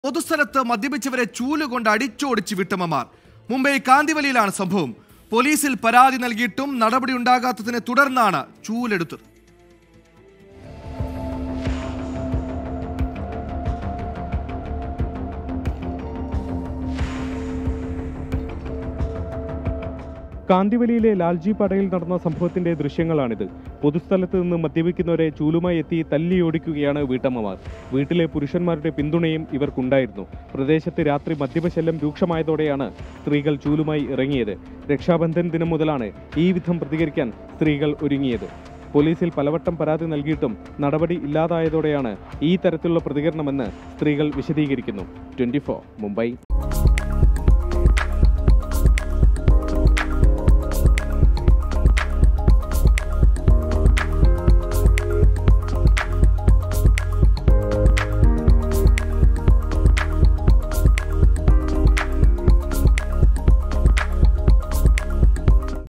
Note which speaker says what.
Speaker 1: പൊതുസ്ഥലത്ത് മദ്യപിച്ചവരെ ചൂലുകൊണ്ട് അടിച്ചോടിച്ച് വീട്ടമ്മമാർ മുംബൈ കാന്തിവലിയിലാണ് സംഭവം പോലീസിൽ പരാതി നൽകിയിട്ടും നടപടി ഉണ്ടാകാത്തതിനെ തുടർന്നാണ് ചൂലെടുത്തത്
Speaker 2: കാന്തിവലിയിലെ ലാൽജി പടയിൽ നടന്ന സംഭവത്തിന്റെ ദൃശ്യങ്ങളാണിത് പൊതുസ്ഥലത്ത് നിന്ന് മദ്യപിക്കുന്നവരെ ചൂലുമായി എത്തി തല്ലിയോടിക്കുകയാണ് വീട്ടമ്മമാർ വീട്ടിലെ പുരുഷന്മാരുടെ പിന്തുണയും ഇവർക്കുണ്ടായിരുന്നു പ്രദേശത്ത് രാത്രി മദ്യപശല്യം രൂക്ഷമായതോടെയാണ് സ്ത്രീകൾ ചൂലുമായി ഇറങ്ങിയത് രക്ഷാബന്ധൻ ദിനം മുതലാണ് ഈ വിധം പ്രതികരിക്കാൻ സ്ത്രീകൾ ഒരുങ്ങിയത് പോലീസിൽ പലവട്ടം പരാതി നൽകിയിട്ടും നടപടി ഇല്ലാതായതോടെയാണ് ഈ തരത്തിലുള്ള പ്രതികരണമെന്ന് സ്ത്രീകൾ വിശദീകരിക്കുന്നു ട്വന്റി മുംബൈ